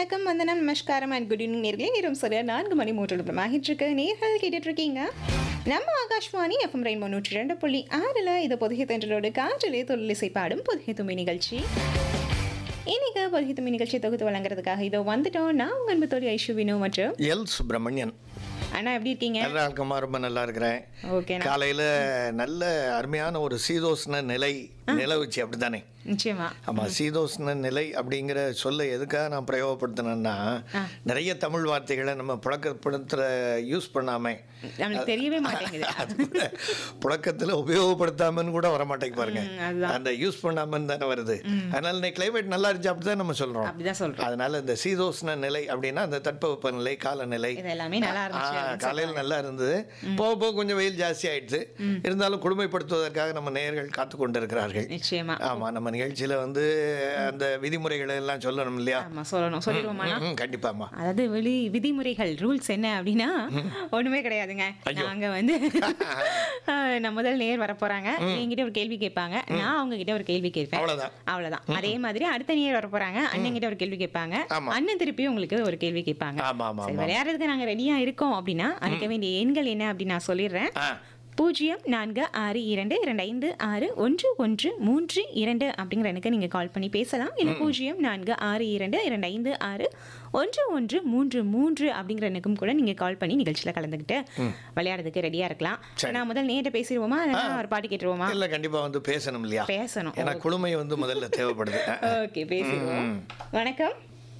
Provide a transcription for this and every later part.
வணக்கம் வந்தனம் நமஸ்காரம் அண்ட் குட் ஈவினிங் நேர்களே நேரம் சரியா நான்கு மணி மூன்று நிமிடம் ஆகிட்டு இருக்கு நேர்கள் கேட்டுட்டு இருக்கீங்க நம்ம ஆகாஷ்வாணி எஃப்எம் ரெயின்போ நூற்றி ரெண்டு புள்ளி ஆறில் இது புதிய தென்றலோடு காற்றிலே தொழிலிசை பாடும் புதிய தும்பி நிகழ்ச்சி இன்னைக்கு புதிய தும்பி நிகழ்ச்சி தொகுத்து வழங்குறதுக்காக இதோ வந்துட்டோம் நான் உங்கள் அன்பு தோழி ஐஷு வினோ மற்றும் எல் சுப்பிரமணியன் அண்ணா எப்படி இருக்கீங்க நல்லா இருக்கமா ரொம்ப நல்லா இருக்கிறேன் ஓகே காலையில நல்ல அருமையான ஒரு சீதோஷ்ண நிலை நிலவுச்சு அப்படித்தானே நிச்சயமா ஆமா சீதோஷ்ண நிலை அப்படிங்கிற சொல்ல எதுக்காக நான் பிரயோகப்படுத்தினேன்னா நிறைய தமிழ் வார்த்தைகளை நம்ம புழக்கப்படுத்துற யூஸ் பண்ணாம நம்மளுக்கு தெரியவே மாட்டேங்குது அது கூட புழக்கத்துல உபயோகப்படுத்தாமன்னு கூட வர மாட்டேங்க பாருங்க ம், அதுதான். அந்த யூஸ் பண்ணாமன்னு தானே வருது அதனால இன்னைக்கு கிளைமேட் நல்லா இருந்துச்சு அப்படிதான் நம்ம சொல்றோம் அப்படிதான் சொல்றோம் அதனால இந்த சீதோஷ்ண நிலை அப்படின்னா அந்த தட்பவெப்ப நிலை காலநிலை இது எல்லாமே நல்லா இருந்துச்சு ஆ, காலையில் நல்லா இருந்தது போக போக கொஞ்சம் வெயில் ஜாஸ்தி ஆயிடுச்சு இருந்தாலும் கொடுமைப்படுத்துவதற்காக நம்ம நேயர்கள் காத்து கொண்டிருக்கிறார்கள் நிச்சயமா ஆமா நம்ம நிகழ்ச்சியில வந்து அந்த விதிமுறைகளை எல்லாம் சொல்லணும் இல்லையா ஆமா சொல்லணும் சொல்லிடுவோமா ம், ம், கண்டிப்பாம்மா அதாவது வெளி விதிமுறைகள் ரூல்ஸ் என்ன அப்படின்னா ஒண்ணுமே கிடையாதுங்க நாங்க வந்து அஹ், நான் முதல் நேர் வர போறாங்க என்கிட்ட ஒரு கேள்வி கேட்பாங்க நான் அவங்க கிட்ட ஒரு கேள்வி கேட்பேன் அவ்வளவுதான் அவ்வளவுதான் அதே மாதிரி அடுத்த நேர் வர போறாங்க அண்ணன் கிட்ட ஒரு கேள்வி கேட்பாங்க ஆமா. அண்ணன் திருப்பி உங்களுக்கு ஒரு கேள்வி கேட்பாங்க ஆமா ஆமா சரி ஆமா விளையாடுறதுக்கு நாங்க ரெடியா இருக்கோம் அப்படின்னா அழைக்க வேண்டிய எண்கள் என்ன அப்படின்னு நான் சொல்லிடுறேன் ஆ பூஜ்ஜியம் நான்கு ஆறு இரண்டு இரண்டு ஐந்து ஆறு ஒன்று ஒன்று மூன்று இரண்டு அப்படிங்கிற எனக்கு நீங்கள் கால் பண்ணி பேசலாம் இல்லை பூஜ்ஜியம் நான்கு ஆறு இரண்டு இரண்டு ஐந்து ஆறு ஒன்று ஒன்று மூன்று மூன்று அப்படிங்கிற எனக்கும் கூட நீங்கள் கால் பண்ணி நிகழ்ச்சியில் கலந்துக்கிட்டு விளையாடுறதுக்கு ரெடியாக இருக்கலாம் நான் முதல் நேரிட்ட பேசிடுவோமா இல்லைன்னா ஒரு பாட்டு கேட்டுருவோமா இல்ல கண்டிப்பா வந்து பேசணும் இல்லையா பேசணும் ஏன்னா குளுமை வந்து முதல்ல தேவைப்படுது ஓகே பேசிடுவோம் வணக்கம்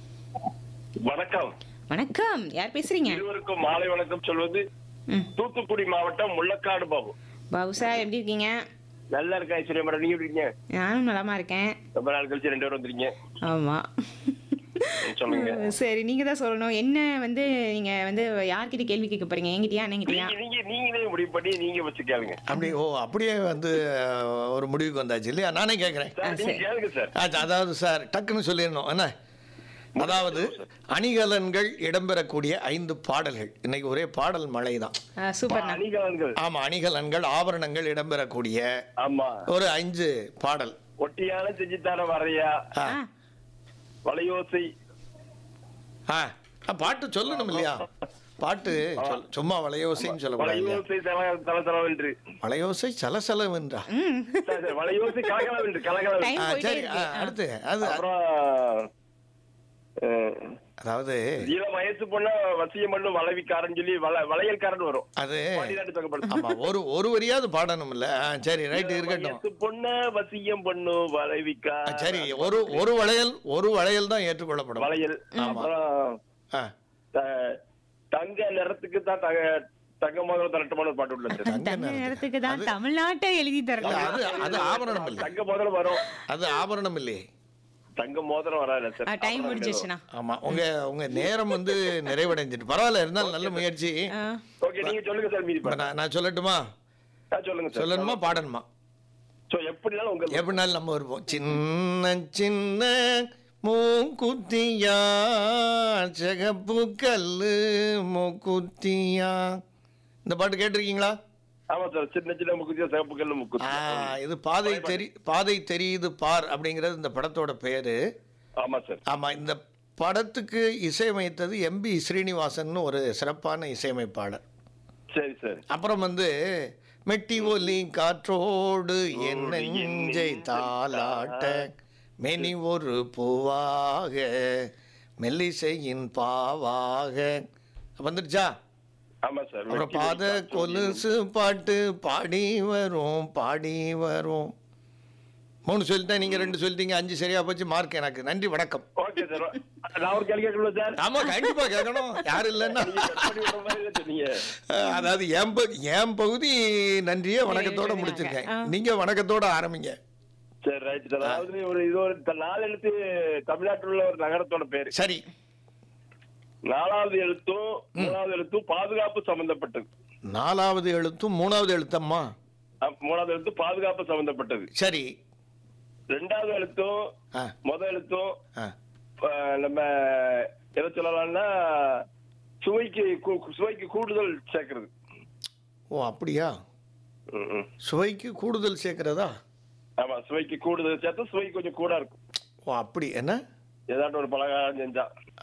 வணக்கம் வணக்கம் யார் பேசுறீங்க இருவருக்கும் மாலை வணக்கம் சொல்வது ம் தூத்துக்குடி மாவட்டம் முள்ளக்காடு பாபு பாபு சார் எப்படி இருக்கீங்க நல்லா இருக்கா ஐஸ்வர்யா மேடம் நீங்க எப்படி இருக்கீங்க நானும் நலமா இருக்கேன் ரொம்ப நாள் கழிச்சு ரெண்டு பேரும் வந்துருக்கீங்க ஆமா சொல்லுங்க சரி நீங்க தான் சொல்லணும் என்ன வந்து நீங்க வந்து யார்கிட்ட கேள்வி கேட்க போறீங்க என்கிட்டயா அண்ணங்கிட்டயா நீங்க நீங்க நீங்களே முடிவு பண்ணி நீங்க வச்சு கேளுங்க அப்படி ஓ அப்படியே வந்து அஹ், ஒரு முடிவுக்கு வந்தாச்சு இல்லையா நானே கேட்குறேன் சார் நீங்க கேளுங்க சார் அதாவது சார் டக்குன்னு சொல்லிடணும் என்ன அதாவது அணிகலன்கள் இடம்பெறக்கூடிய ஐந்து பாடல்கள் இன்னைக்கு ஒரே பாடல் மழை தான் சூப்பர் அணிகலன்கள் ஆமா அணிகலன்கள் ஆபரணங்கள் இடம்பெறக்கூடிய ஆமா ஒரு அஞ்சு பாடல் ஒட்டியான செஞ்சுத்தார வரையா ஆ. வளையோசை ஆ ஆ, பாட்டு சொல்லணும் இல்லையா பாட்டு சொல்- சும்மா வளையோசைன்னு சொல்லக்கூடாது இல்லையா? வளையோசை தல தல தலவென்று வளையோசை சலசலவென்றா சார், சார், வளையோசை கலகலவென்று கலகலவென்று டைம் ஆ, போயிட்டே சரி ஆ, இருக்கு அடுத்து அது அப்புறம் அஹ், அதாவது இளம் வயசு பொண்ண வசியம் பண்ணும் வளவிக்காரன் சொல்லி வள வளையல்காரன் வரும் அது பாடிநாட்டு தொகைப்படுத்து ஆமா ஒரு ஒரு வரியாவது பாடணும் இல்ல ஆ, சரி ரைட்டு இருக்கட்டும் வயசு பொண்ண வசியம் பண்ணும் ஆ, வளைவிக்கா சரி ஒரு ஒரு வளையல் ஒரு வளையல் தான் ஏற்றுக்கொள்ளப்படும் வளையல் அப்புறம் ஆ, த- தங்க நிறத்துக்கு தான் தங்க தங்க மோதிரம் தரட்டுமான ஒரு பாட்டு உள்ளது தங்க தங்க நிறத்துக்கு. நேரத்துக்கு தான் தமிழ்நாட்டை எழுதி இல்ல, தரலாம் அது அது ஆபரணம் இல்லை தங்க மோதிரம் வரும் அது ஆபரணம் இல்லையே தங்க மோதிரம் வராது சார் டைம் முடிஞ்சிருச்சுண்ணா ஆமா உங்க உங்க நேரம் வந்து நிறைவடைஞ்சிட்டு பரவாயில்ல இருந்தாலும் நல்ல முயற்சி ஆ, ஓகே நீங்க சொல்லுங்க சார் மீதி இப்ப பாட்டு. நான் நான் சொல்லட்டுமா ஆ, சொல்லுங்க சார் சொல்லணுமா பாடணுமா சோ எப்படினாலும் உங்க எப்படினாலும் நம்ம வருவோம் சின்ன சின்ன மூக்குத்தியா சிகப்பு கல்லு மூக்குத்தியா இந்த பாட்டு கேட்டிருக்கீங்களா ஆமா சார் சின்ன சின்ன முக்குத்தியா சிவப்பு கல்லு ஆ, முக்குத்தி இது பாதை தெரி பாதை தெரியுது பார் அப்படிங்கிறது இந்த படத்தோட பேரு ஆமா சார் ஆமா இந்த படத்துக்கு இசையமைத்தது எம்பி ஸ்ரீனிவாசன் ஒரு சிறப்பான இசையமைப்பாளர் சரி சார் அப்புறம் வந்து மெட்டி ஒலி காற்றோடு என் நெஞ்சை தாலாட்ட மெனி ஒரு பூவாக மெல்லிசையின் பாவாக வந்துடுச்சா ஆமா சார் அப்புறம் பாத கொலுசு பாட்டு பாடி வரும் பாடி வரும் மூணு சொல்லிட்டேன் நீங்க ரெண்டு சொல்லிட்டீங்க அஞ்சு சரியா போச்சு மார்க் எனக்கு நன்றி வணக்கம் ஓகே சார் நான் ஒரு கேள்வி கேட்கணும் சார் ஆமா கண்டிப்பா கேட்கணும் யாரும் இல்லைன்னா நீங்க cut பண்ணி விடுற மாதிரி இல்ல சொன்னீங்க அஹ், அதாவது என் பகு- என் பகுதி நன்றியே வணக்கத்தோட எழுதுனாங்க. முடிச்சிருக்கேன் ஆ. நீங்க வணக்கத்தோட ஆரம்பிங்க சரி ரைட் சார் அதாவது ஒரு இது ஒரு த- நாலு எழுத்து தமிழ்நாட்டில் உள்ள ஒரு நகரத்தோட பேரு சரி நாலாவது எழுத்தும் மூணாவது எழுத்தும் பாதுகாப்பு சம்பந்தப்பட்டது நாலாவது எழுத்தும் மூணாவது எழுத்தம்மா அஹ், மூணாவது எழுத்து பாதுகாப்பு சம்பந்தப்பட்டது சரி ரெண்டாவது எழுத்தும் ஆ முதல் எழுத்தும் ஆ அஹ், நம்ம எதை சொல்லலாம்னா சுவைக்கு கூ- சுவைக்கு கூடுதல் சேர்க்கிறது ஓ அப்படியா ம், ம். சுவைக்கு கூடுதல் சேர்க்கிறதா ஆமா சுவைக்கு கூடுதல் சேர்த்து சுவை கொஞ்சம் கூட இருக்கும் ஓ அப்படி என்ன ஏதாட்டும் ஒரு பலகாரம் செஞ்சா